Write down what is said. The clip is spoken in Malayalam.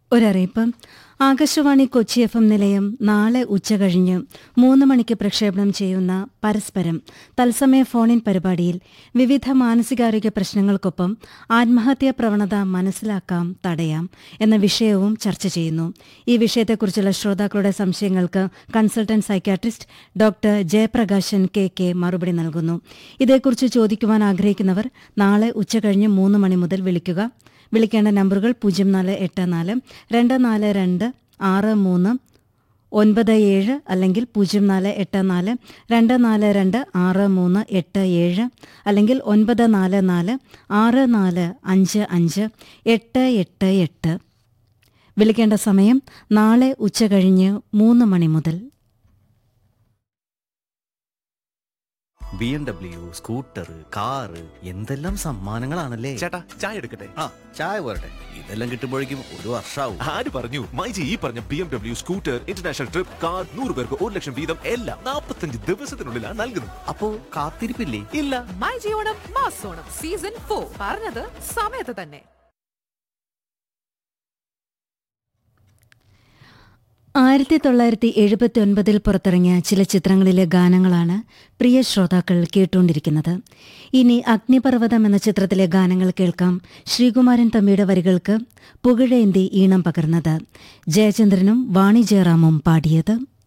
ഒരറിയിപ്പ് ആകാശവാണി കൊച്ചി എഫ് എം നിലയം നാളെ ഉച്ചകഴിഞ്ഞ് മൂന്ന് മണിക്ക് പ്രക്ഷേപണം ചെയ്യുന്ന പരസ്പരം തത്സമയ ഫോണിൻ പരിപാടിയിൽ വിവിധ മാനസികാരോഗ്യ പ്രശ്നങ്ങൾക്കൊപ്പം ആത്മഹത്യാ പ്രവണത മനസ്സിലാക്കാം തടയാം എന്ന വിഷയവും ചർച്ച ചെയ്യുന്നു ഈ വിഷയത്തെക്കുറിച്ചുള്ള ശ്രോതാക്കളുടെ സംശയങ്ങൾക്ക് consultant psychiatrist doctor Jayaprakashan K K മറുപടി നൽകുന്നു ഇതേക്കുറിച്ച് ചോദിക്കുവാൻ ആഗ്രഹിക്കുന്നവർ നാളെ ഉച്ചകഴിഞ്ഞ് മൂന്ന് മണി മുതൽ വിളിക്കുക വിളിക്കേണ്ട നമ്പറുകൾ പൂജ്യം നാല് എട്ട് നാല് രണ്ട് നാല് രണ്ട് ആറ് മൂന്ന് ഒൻപത് ഏഴ് അല്ലെങ്കിൽ പൂജ്യം നാല് എട്ട് നാല് രണ്ട് നാല് രണ്ട് ആറ് മൂന്ന് എട്ട് ഏഴ് അല്ലെങ്കിൽ ഒൻപത് നാല് നാല് ആറ് നാല് അഞ്ച് അഞ്ച് എട്ട് എട്ട് എട്ട് വിളിക്കേണ്ട സമയം നാളെ ഉച്ചകഴിഞ്ഞ് മൂന്ന് മണി മുതൽ B M W scooter car എന്തെല്ലാം സമ്മാനങ്ങളാണല്ലേ ചേട്ടാ ചായ എടുക്കട്ടെ ആ ചായ പോരട്ടെ ഇതെല്ലാം കിട്ടുമ്പോഴേക്കും ഒരു വർഷാവും ആര് പറഞ്ഞു മൈജി ഈ പറഞ്ഞ B M W scooter international trip car നൂറ് പേർക്ക് ഒരു ലക്ഷം വീതം എല്ലാം നാൽപ്പത്തഞ്ച് ദിവസത്തിനുള്ളിലാണ് നൽകുന്നത് അപ്പോ കാത്തിരിപ്പില്ലേ ഇല്ല മൈജി ഓണം മാസോണം സീസൺ ഫോർ പറഞ്ഞത് സമയത്ത് തന്നെ ആയിരത്തി തൊള്ളായിരത്തി എഴുപത്തി ഒൻപതിൽ പുറത്തിറങ്ങിയ ചില ചിത്രങ്ങളിലെ ഗാനങ്ങളാണ് പ്രിയ ശ്രോതാക്കൾ കേട്ടുകൊണ്ടിരിക്കുന്നത് ഇനി അഗ്നിപർവ്വതം എന്ന ചിത്രത്തിലെ ഗാനങ്ങൾ കേൾക്കാം ശ്രീകുമാരൻ തമ്മിയുടെ വരികൾക്ക് പുകഴേന്തി ഈണം പകർന്നത് ജയചന്ദ്രനും വാണി ജയറാമും പാടിയത്